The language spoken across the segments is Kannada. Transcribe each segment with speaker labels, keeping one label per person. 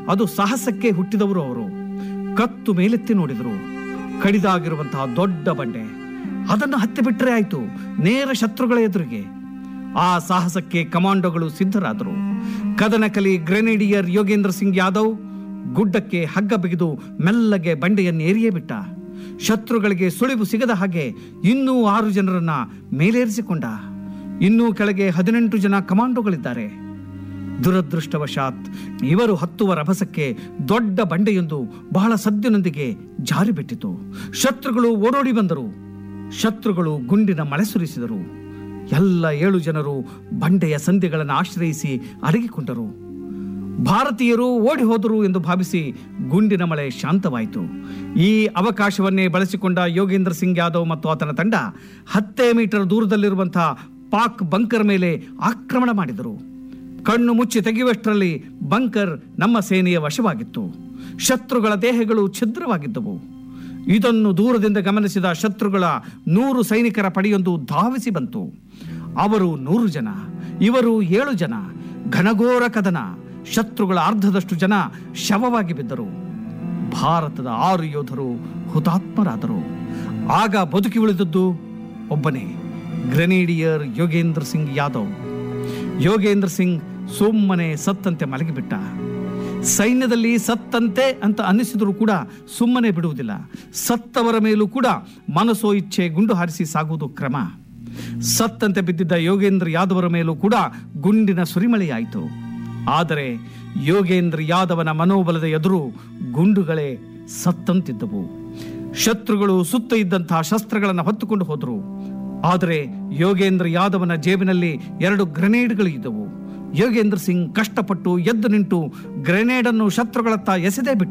Speaker 1: ಅದು ಸಾಹಸಕ್ಕೆ ಹುಟ್ಟಿದವರು ಅವರು ಕತ್ತು ಮೇಲೆತ್ತಿ ನೋಡಿದರು ಕಡಿದಾಗಿರುವಂತಹ ದೊಡ್ಡ ಬಂಡೆ ಅದನ್ನು ಹತ್ತಿ ಬಿಟ್ಟರೆ ಆಯ್ತು ನೇರ ಶತ್ರುಗಳ ಎದುರಿಗೆ ಆ ಸಾಹಸಕ್ಕೆ ಕಮಾಂಡೋಗಳು ಸಿದ್ಧರಾದರು ಕದನಕಲಿ ಗ್ರೆನೇಡಿಯರ್ ಯೋಗೇಂದ್ರ ಸಿಂಗ್ ಯಾದವ್ ಗುಡ್ಡಕ್ಕೆ ಹಗ್ಗ ಬಿಗಿದು ಮೆಲ್ಲಗೆ ಬಂಡೆಯನ್ನು ಏರಿಯೇ ಬಿಟ್ಟ ಶತ್ರುಗಳಿಗೆ ಸುಳಿವು ಸಿಗದ ಹಾಗೆ ಇನ್ನೂ ಆರು ಜನರನ್ನ ಮೇಲೇರಿಸಿಕೊಂಡ ಇನ್ನೂ ಕೆಳಗೆ ಹದಿನೆಂಟು ಜನ ಕಮಾಂಡೋಗಳಿದ್ದಾರೆ ದುರದೃಷ್ಟವಶಾತ್ ಇವರು ಹತ್ತುವ ರಭಸಕ್ಕೆ ದೊಡ್ಡ ಬಂಡೆಯೊಂದು ಬಹಳ ಸದ್ದಿನೊಂದಿಗೆ ಜಾರಿ ಬಿಟ್ಟಿತು ಶತ್ರುಗಳು ಓಡೋಡಿ ಬಂದರು ಶತ್ರುಗಳು ಗುಂಡಿನ ಮಳೆ ಸುರಿಸಿದರು ಎಲ್ಲ ಏಳು ಜನರು ಬಂಡೆಯ ಸಂಧಿಗಳನ್ನು ಆಶ್ರಯಿಸಿ ಅಡಗಿಕೊಂಡರು ಭಾರತೀಯರು ಓಡಿ ಹೋದರು ಎಂದು ಭಾವಿಸಿ ಗುಂಡಿನ ಮಳೆ ಶಾಂತವಾಯಿತು ಈ ಅವಕಾಶವನ್ನೇ ಬಳಸಿಕೊಂಡ ಯೋಗೇಂದ್ರ ಸಿಂಗ್ ಯಾದವ್ ಮತ್ತು ಆತನ ತಂಡ ಹತ್ತೇ ಮೀಟರ್ ದೂರದಲ್ಲಿರುವಂತಹ ಪಾಕ್ ಬಂಕರ್ ಮೇಲೆ ಆಕ್ರಮಣ ಮಾಡಿದರು ಕಣ್ಣು ಮುಚ್ಚಿ ತೆಗೆಯುವಷ್ಟರಲ್ಲಿ ಬಂಕರ್ ನಮ್ಮ ಸೇನೆಯ ವಶವಾಗಿತ್ತು ಶತ್ರುಗಳ ದೇಹಗಳು ಛಿದ್ರವಾಗಿದ್ದವು ಇದನ್ನು ದೂರದಿಂದ ಗಮನಿಸಿದ ಶತ್ರುಗಳ ನೂರು ಸೈನಿಕರ ಪಡೆಯೊಂದು ಧಾವಿಸಿ ಬಂತು ಅವರು ನೂರು ಜನ ಇವರು ಏಳು ಜನ ಘನಘೋರ ಕದನ ಶತ್ರುಗಳ ಅರ್ಧದಷ್ಟು ಜನ ಶವವಾಗಿ ಬಿದ್ದರು ಭಾರತದ ಆರು ಯೋಧರು ಹುತಾತ್ಮರಾದರು ಆಗ ಬದುಕಿ ಉಳಿದದ್ದು ಒಬ್ಬನೇ ಗ್ರೆನೇಡಿಯರ್ ಯೋಗೇಂದ್ರ ಸಿಂಗ್ ಯಾದವ್ ಯೋಗೇಂದ್ರ ಸಿಂಗ್ ಸುಮ್ಮನೆ ಸತ್ತಂತೆ ಮಲಗಿಬಿಟ್ಟ ಸೈನ್ಯದಲ್ಲಿ ಸತ್ತಂತೆ ಅಂತ ಅನ್ನಿಸಿದರೂ ಕೂಡ ಸುಮ್ಮನೆ ಬಿಡುವುದಿಲ್ಲ ಸತ್ತವರ ಮೇಲೂ ಕೂಡ ಮನಸೋ ಇಚ್ಛೆ ಗುಂಡು ಹಾರಿಸಿ ಸಾಗುವುದು ಕ್ರಮ ಸತ್ತಂತೆ ಬಿದ್ದಿದ್ದ ಯೋಗೇಂದ್ರ ಯಾದವರ ಮೇಲೂ ಕೂಡ ಗುಂಡಿನ ಸುರಿಮಳೆಯಾಯಿತು ಆದರೆ ಯೋಗೇಂದ್ರ ಯಾದವನ ಮನೋಬಲದ ಎದುರು ಗುಂಡುಗಳೇ ಸತ್ತಂತಿದ್ದವು ಶತ್ರುಗಳು ಸುತ್ತ ಇದ್ದಂತಹ ಶಸ್ತ್ರಗಳನ್ನು ಹೊತ್ತುಕೊಂಡು ಹೋದರು ಆದರೆ ಯೋಗೇಂದ್ರ ಯಾದವನ ಜೇಬಿನಲ್ಲಿ ಎರಡು ಗ್ರೆನೇಡ್ಗಳು ಇದ್ದವು ಯೋಗೇಂದ್ರ ಸಿಂಗ್ ಕಷ್ಟಪಟ್ಟು ಎದ್ದು ನಿಂತು ಗ್ರೆನೇಡನ್ನು ಶತ್ರುಗಳತ್ತ ಎಸೆದೇ ಬಿಟ್ಟ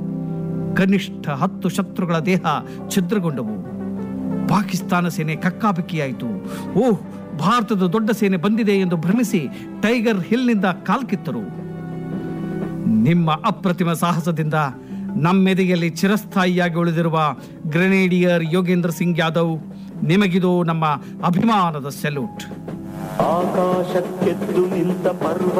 Speaker 1: ಕನಿಷ್ಠ ಹತ್ತು ಶತ್ರುಗಳ ದೇಹ ಛಿದ್ರಗೊಂಡವು ಪಾಕಿಸ್ತಾನ ಸೇನೆ ಕಕ್ಕಾಬಿಕ್ಕಿಯಾಯಿತು ಓಹ್ ಭಾರತದ ದೊಡ್ಡ ಸೇನೆ ಬಂದಿದೆ ಎಂದು ಭ್ರಮಿಸಿ ಟೈಗರ್ ಹಿಲ್ನಿಂದ ಕಾಲ್ಕಿತ್ತರು ನಿಮ್ಮ ಅಪ್ರತಿಮ ಸಾಹಸದಿಂದ ನಮ್ಮೆದೆಯಲ್ಲಿ ಚಿರಸ್ಥಾಯಿಯಾಗಿ ಉಳಿದಿರುವ ಗ್ರೆನೇಡಿಯರ್ ಯೋಗೇಂದ್ರ ಸಿಂಗ್ ಯಾದವ್ ನಿಮಗಿದು ನಮ್ಮ ಅಭಿಮಾನದ ಸೆಲ್ಯೂಟ್
Speaker 2: ಆಕಾಶಕ್ಕೆದ್ದು ನಿಂತ ಪರ್ವ